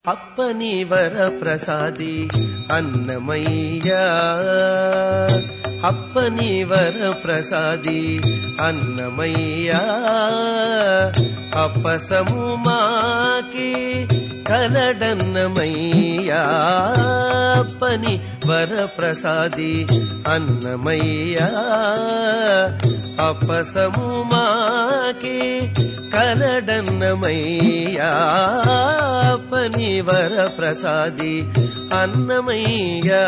అప్పని వర ప్రసాది అన్నమయ్యా అప్పని వర ప్రసాది అన్నమయ్యా అప్పసము మాకి కలడన్నమయ్యా అప్పని వర ప్రసాది అన్నమయ్యా అప్పసము మాకి కలడన్నమయ్యా పని వర ప్రసాది అన్నమయ్యా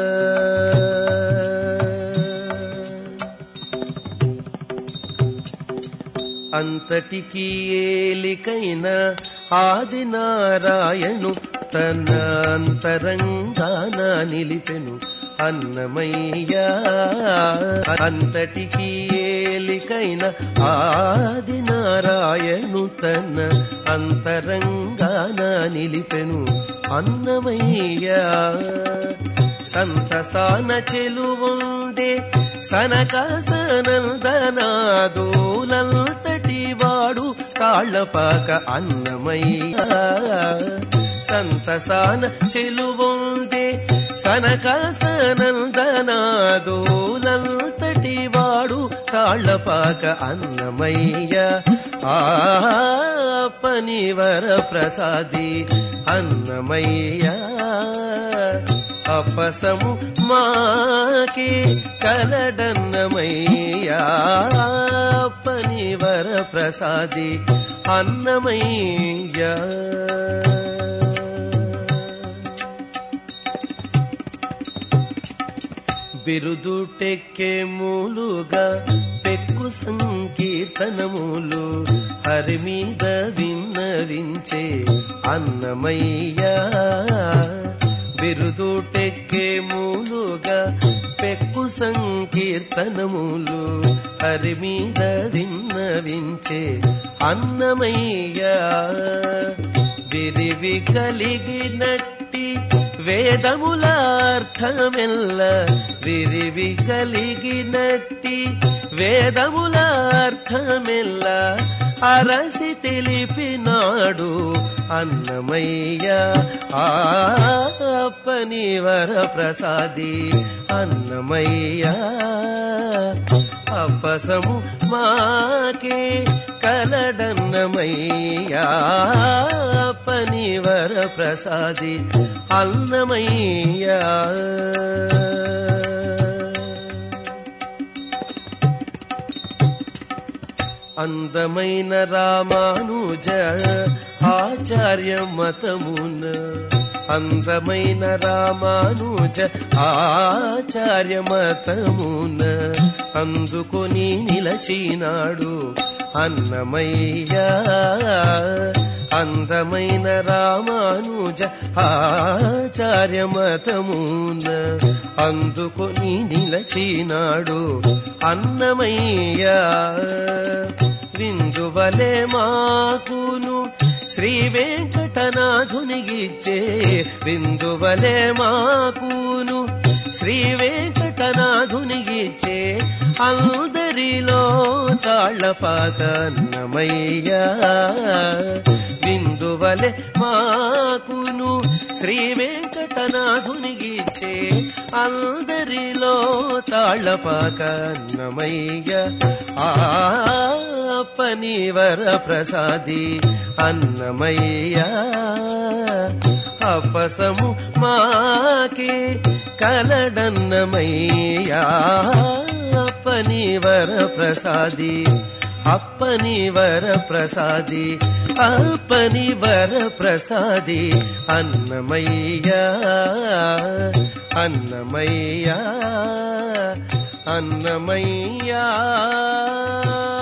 అంతటికి ఏలికైన ఆది నారాయణు తన అంతరంగాన నిలిపెను అన్నమయ్యా అంతటికి ఏలికైన ఆది నారాయణు తన అంతరంగాన నిలిపెను అన్నమయ్యా సంతసాన చెలువుండే సనకాసనందనాదోలంతటి వాడు తాళ్లపాక అన్నమయ్యా సంతసాన చెలువుండే సనకాసనందనాదోలంతటి వాడు తాళ్లపాక అన్నమయ్య ఆ పని వర ప్రసాది అన్నమయ్యా అపసము మాకి కలడన్నమయ్యా పని వర ప్రసాది అన్నమయ్యా బిరుదుటెక్కే మూలుగా పెక్కు సంకీర్తనములు హరి మీద విన్నవించే అన్నమయ్యా బిరుదుటెక్కే మూలుగా పెక్కు సంకీర్తనములు హరి మీద విన్నవించే అన్నమయ్యా విరివి కలిగినట్టి వేదములార్థమెల్ల విరివి కలిగినట్టి వేదములార్థమెల్ల అరసి తెలిపినాడు అన్నమయ్య ఆపని వర ప్రసాది అన్నమయ్య అప్పసము మాకే కలడన్నమయ్యా పని వర ప్రసాది అన్నమయ్యా అందమైన రామానుజ ఆచార్య మతమున అందమైన రామానుజ ఆచార్య మతమున అందుకొని నిలచినాడు అన్నమయ్యా అందమైన రామానుజ ఆచార్య మతమున అందుకొని నిలచినాడు అన్నమయ్యా విందువలే మాకును శ్రీ వెంకటనాథునిగిచ్చే విందువలే మాకును శ్రీ వెంకటనాథునిగిచ్చే అందరిలో తాళ్లపాకన్నమయ్యా బిందువలే మాకును శ్రీ వెంకటనాథునిగిచ్చే అందరిలో తాళ్లపాకన్నమయ్య ఆ పని వర ప్రసాది అన్నమయ్యా అపసము మాకే కలడన్నమయ్యా అప్పని వర ప్రసాది అప్పని వర ప్రసాది అప్పని వర ప్రసాది అన్నమయ్యా అన్నమయ్యా అన్నమయ్యా